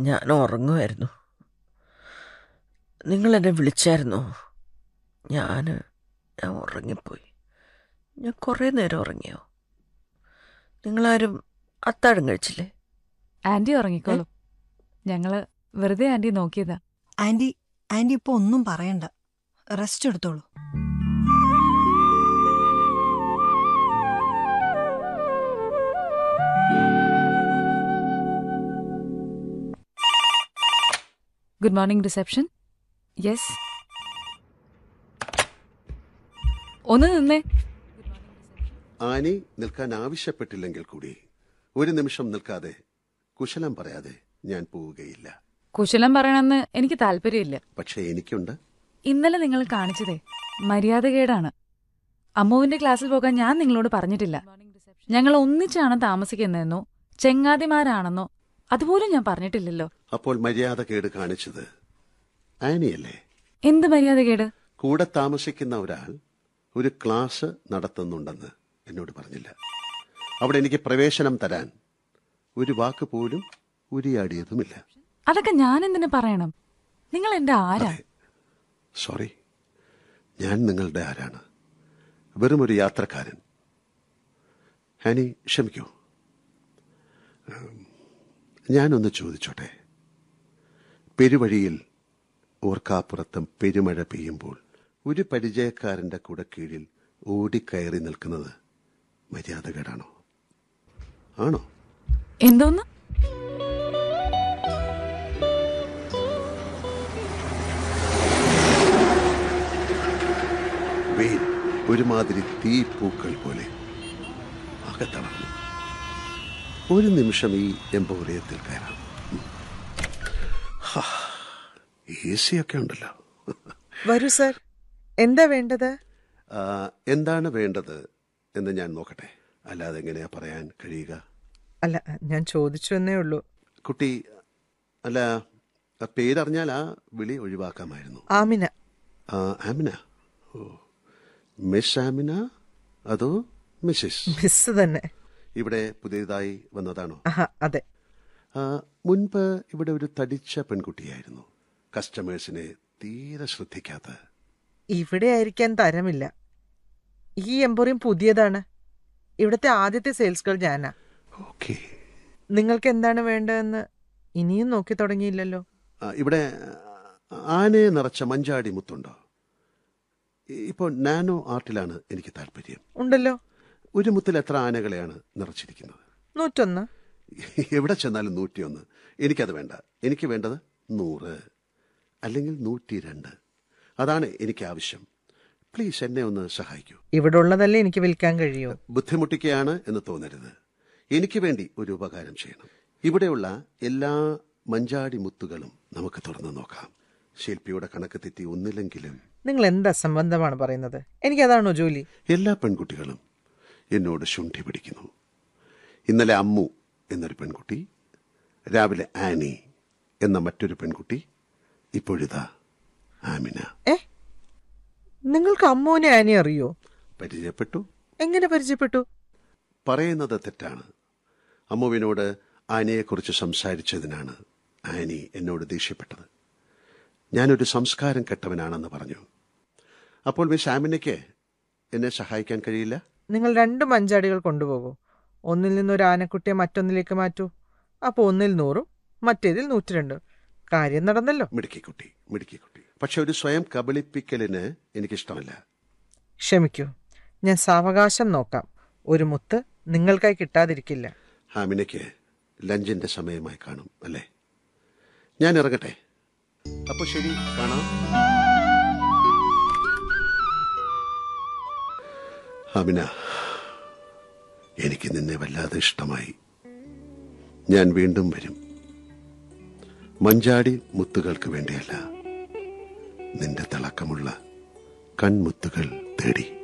ഞാൻ ഉറങ്ങുമായിരുന്നു നിങ്ങൾ എന്നെ വിളിച്ചായിരുന്നോ ഞാൻ ഞാൻ ഉറങ്ങിപ്പോയി ഞാൻ കുറേ നേരം ഉറങ്ങിയോ നിങ്ങളാരും അത്താഴം കഴിച്ചില്ലേ ആന്റി ഉറങ്ങിക്കോളൂ ഞങ്ങള് വെറുതെ ആന്റി നോക്കിയതാ ആന്റി ആന്റി ഇപ്പൊ ഒന്നും പറയണ്ട റെസ്റ്റ് എടുത്തോളൂ ഗുഡ് മോർണിംഗ് റിസപ്ഷൻ യെസ് ഒന്ന് നിന്നേ ആനി നിൽക്കാൻ ആവശ്യപ്പെട്ടില്ലെങ്കിൽ കൂടി ഒരു നിമിഷം നിൽക്കാതെ കുശലം പറയാതെ ഞാൻ പോവുകയില്ല കുശലം പറയണമെന്ന് എനിക്ക് താല്പര്യമില്ല പക്ഷേ എനിക്കുണ്ട് ഇന്നലെ നിങ്ങൾ കാണിച്ചതേ മര്യാദകേടാണ് അമ്മുവിന്റെ ക്ലാസ്സിൽ പോകാൻ ഞാൻ നിങ്ങളോട് പറഞ്ഞിട്ടില്ല ഞങ്ങൾ ഒന്നിച്ചാണ് താമസിക്കുന്നതെന്നോ ചെങ്ങാതിമാരാണെന്നോ അതുപോലും ഞാൻ പറഞ്ഞിട്ടില്ലല്ലോ അപ്പോൾ മര്യാദ കേട് കാണിച്ചത് ആനിയല്ലേ എന്ത് മര്യാദകേട് കൂടെ താമസിക്കുന്ന ഒരാൾ ഒരു ക്ലാസ് നടത്തുന്നുണ്ടെന്ന് എന്നോട് പറഞ്ഞില്ല അവിടെ എനിക്ക് പ്രവേശനം തരാൻ ഒരു വാക്ക് പോലും ഉരിയാടിയതുമില്ല അതൊക്കെ ഞാൻ എന്തിനു പറയണം നിങ്ങൾ എന്റെ ആരാ അതെ സോറി ഞാൻ നിങ്ങളുടെ ആരാണ് വെറും ഒരു യാത്രക്കാരൻ ആനി ക്ഷമിക്കൂ ഉം, ഞാനൊന്ന് ചോദിച്ചോട്ടെ പെരുവഴിയിൽ ഓർക്കാപ്പുറത്തും പെരുമഴ പെയ്യുമ്പോൾ ഒരു പരിചയക്കാരന്റെ കൂടെ കീഴിൽ ഓടിക്കയറി നിൽക്കുന്നത് മര്യാദകേടാണോ ആണോ എന്തോന്ന് വെയിൽ ഒരുമാതിരി തീ പൂക്കൾ പോലെ ആകെ തളർന്നു ഒരു നിമിഷം ഈ എംപോറിയത്തിൽ കയറാം എ സി ഒക്കെ ഉണ്ടല്ലോ വരൂ സർ എന്താ വേണ്ടത് ആ, എന്താണ് വേണ്ടത് എന്ന് ഞാൻ നോക്കട്ടെ അല്ലാതെ എങ്ങനെയാ പറയാൻ കഴിയുക അല്ല ഞാൻ ചോദിച്ചു എന്നേ ഉള്ളൂ കുട്ടി അല്ല ആ പേരറിഞ്ഞാൽ ആ വിളി ഒഴിവാക്കാമായിരുന്നു ആമിന ആ, ആമിന ഓ മിസ് ആമിന അതോ മിസ്സിസ് മിസ് തന്നെ ഇവിടെ പുതിയതായി വന്നതാണോ ആഹാ അതെ ആ, മുൻപ് ഇവിടെ ഒരു തടിച്ച പെൺകുട്ടിയായിരുന്നു കസ്റ്റമേഴ്സിനെ തീരെ ശ്രദ്ധിക്കാത്ത ഇവിടെ ആയിരിക്കാൻ തരമില്ല ഈ എംപോറിയം പുതിയതാണ് ഇവിടുത്തെ ആദ്യത്തെ സെയിൽസ് ഗേൾ ഞാനാ ഓക്കെ നിങ്ങൾക്ക് എന്താണ് വേണ്ടതെന്ന് ഇനിയും നോക്കി തുടങ്ങിയില്ലല്ലോ ഇവിടെ ആനയെ നിറച്ച മഞ്ചാടി മുത്തുണ്ടോ ഇപ്പോൾ നാനോ ആർട്ടിലാണ് എനിക്ക് താല്പര്യം ഉണ്ടല്ലോ ഒരു മുത്തിൽ എത്ര ആനകളെയാണ് നിറച്ചിരിക്കുന്നത് നൂറ്റൊന്ന് എവിടെ ചെന്നാലും നൂറ്റിയൊന്ന് എനിക്കത് വേണ്ട എനിക്ക് വേണ്ടത് നൂറ് അല്ലെങ്കിൽ നൂറ്റി രണ്ട് അതാണ് എനിക്ക് ആവശ്യം പ്ലീസ് എന്നെ ഒന്ന് സഹായിക്കൂ ഇവിടെ ഉള്ളതല്ലേ എനിക്ക് വിൽക്കാൻ കഴിയൂ ബുദ്ധിമുട്ടിക്കുകയാണ് എന്ന് തോന്നരുത് എനിക്ക് വേണ്ടി ഒരു ഉപകാരം ചെയ്യണം ഇവിടെയുള്ള എല്ലാ മഞ്ചാടി മുത്തുകളും നമുക്ക് തുറന്നു നോക്കാം ശില്പിയുടെ കണക്ക് തെറ്റി ഒന്നില്ലെങ്കിലും നിങ്ങൾ എന്ത് അസംബന്ധമാണ് പറയുന്നത് എനിക്കതാണോ ജോലി എല്ലാ പെൺകുട്ടികളും എന്നോട് ശുണ്ഠി പിടിക്കുന്നു ഇന്നലെ അമ്മു എന്നൊരു പെൺകുട്ടി രാവിലെ ആനി എന്ന മറ്റൊരു പെൺകുട്ടി ഇപ്പോഴിതാ ആമിന ഏ നിങ്ങൾക്ക് അമ്മുവിനെ ആനെ അറിയോ പരിചയപ്പെട്ടു എങ്ങനെ പരിചയപ്പെട്ടു പറയുന്നത് തെറ്റാണ് അമ്മുവിനോട് ആനയെക്കുറിച്ച് സംസാരിച്ചതിനാണ് ആനി എന്നോട് ദേഷ്യപ്പെട്ടത് ഞാനൊരു സംസ്കാരം കെട്ടവനാണെന്ന് പറഞ്ഞു അപ്പോൾ മിസ് ആമിനയ്ക്ക് എന്നെ സഹായിക്കാൻ കഴിയില്ല നിങ്ങൾ രണ്ട് മഞ്ചാടികൾ കൊണ്ടുപോകൂ ഒന്നിൽ നിന്ന് ഒരു ആനക്കുട്ടിയെ മറ്റൊന്നിലേക്ക് മാറ്റൂ അപ്പോൾ ഒന്നിൽ നൂറും മറ്റേതിൽ നൂറ്റിരണ്ടും കാര്യം നടന്നല്ലോ മിടുക്കിക്കുട്ടി മിടുക്കിക്കുട്ടി പക്ഷെ ഒരു സ്വയം കബളിപ്പിക്കലിന് എനിക്കിഷ്ടമല്ല ക്ഷമിക്കൂ ഞാൻ സാവകാശം നോക്കാം ഒരു മുത്ത് നിങ്ങൾക്കായി കിട്ടാതിരിക്കില്ല ഹാമിനയ്ക്ക് ലഞ്ചിന്റെ സമയമായി കാണും അല്ലേ ഞാൻ ഇറങ്ങട്ടെ അപ്പൊ ശരി കാണാം ഹാമിന എനിക്ക് നിന്നെ വല്ലാതെ ഇഷ്ടമായി ഞാൻ വീണ്ടും വരും മഞ്ചാടി മുത്തുകൾക്ക് വേണ്ടിയല്ല നിന്റെ തിളക്കമുള്ള കൺമുത്തുകൾ തേടി